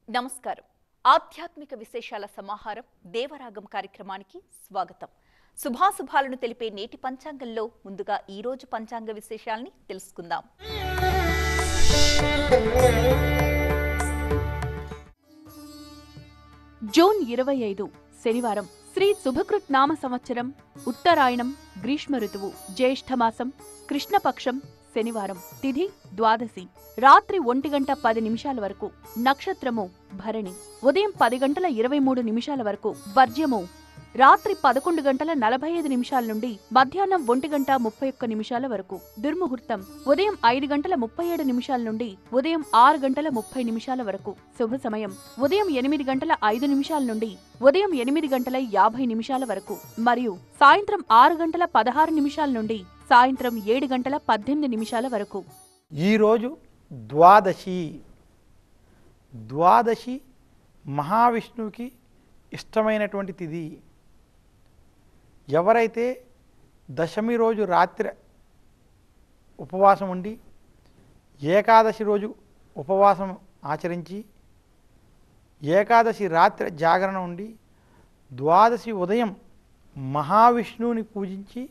నమస్కారం ఆధ్యాత్మిక విశేషాల సమాహారం దేవరాగం కార్యక్రమానికి స్వాగతం శుభాశుభాలను తెలిపే నేటి పంచాంగంలో ముందుగా ఈ రోజు పంచాంగ విశేషాల్ని తెలుసుకుందాం జూన్ ఇరవై ఐదు శనివారం శ్రీ శుభకృత్ నామ సంవత్సరం ఉత్తరాయణం గ్రీష్మ ఋతువు జ్యేష్ఠమాసం కృష్ణపక్షం శనివారం తిథి ద్వాదశి రాత్రి ఒంటి గంట పది నిమిషాల వరకు నక్షత్రము భరణి ఉదయం పది గంటల ఇరవై మూడు నిమిషాల వరకు వర్జ్యము రాత్రి పదకొండు గంటల నలభై ఐదు నిమిషాల నుండి మధ్యాహ్నం ఒంటి గంట ముప్పై ఒక్క నిమిషాల వరకు దుర్ముహూర్తం ఉదయం ఐదు గంటల ముప్పై ఏడు నిమిషాల నుండి ఉదయం ఆరు గంటల ముప్పై నిమిషాల వరకు శుభ సమయం ఉదయం ఎనిమిది గంటల ఐదు నిమిషాల నుండి ఉదయం ఎనిమిది గంటల యాభై నిమిషాల వరకు మరియు సాయంత్రం ఆరు గంటల పదహారు నిమిషాల నుండి సాయంత్రం ఏడు గంటల పద్దెనిమిది నిమిషాల వరకు ఈరోజు ద్వాదశి ద్వాదశి మహావిష్ణువుకి ఇష్టమైనటువంటి తిథి ఎవరైతే దశమి రోజు రాత్రి ఉపవాసం ఉండి ఏకాదశి రోజు ఉపవాసం ఆచరించి ఏకాదశి రాత్రి జాగరణ ఉండి ద్వాదశి ఉదయం మహావిష్ణువుని పూజించి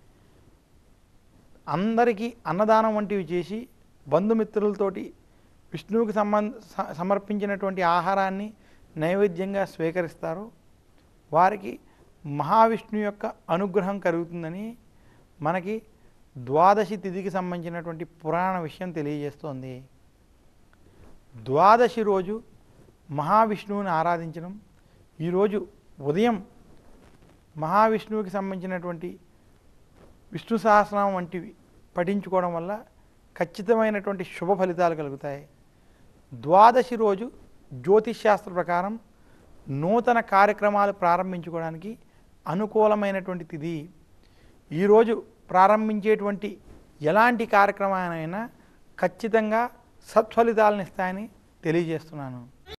అందరికీ అన్నదానం వంటివి చేసి బంధుమిత్రులతోటి విష్ణువుకి సంబంధ స- సమర్పించినటువంటి ఆహారాన్ని నైవేద్యంగా స్వీకరిస్తారు వారికి మహావిష్ణు యొక్క అనుగ్రహం కలుగుతుందని మనకి ద్వాదశి తిథికి సంబంధించినటువంటి పురాణ విషయం తెలియజేస్తోంది ద్వాదశి రోజు మహావిష్ణువుని ఆరాధించడం ఈరోజు ఉదయం మహావిష్ణువుకి సంబంధించినటువంటి విష్ణు సహస్రనామం వంటివి పఠించుకోవడం వల్ల ఖచ్చితమైనటువంటి శుభ ఫలితాలు కలుగుతాయి ద్వాదశి రోజు జ్యోతిష్శాస్త్ర ప్రకారం నూతన కార్యక్రమాలు ప్రారంభించుకోవడానికి అనుకూలమైనటువంటి తిథి ఈరోజు ప్రారంభించేటువంటి ఎలాంటి కార్యక్రమాలైనా ఖచ్చితంగా సత్ఫలితాలను ఇస్తాయని తెలియజేస్తున్నాను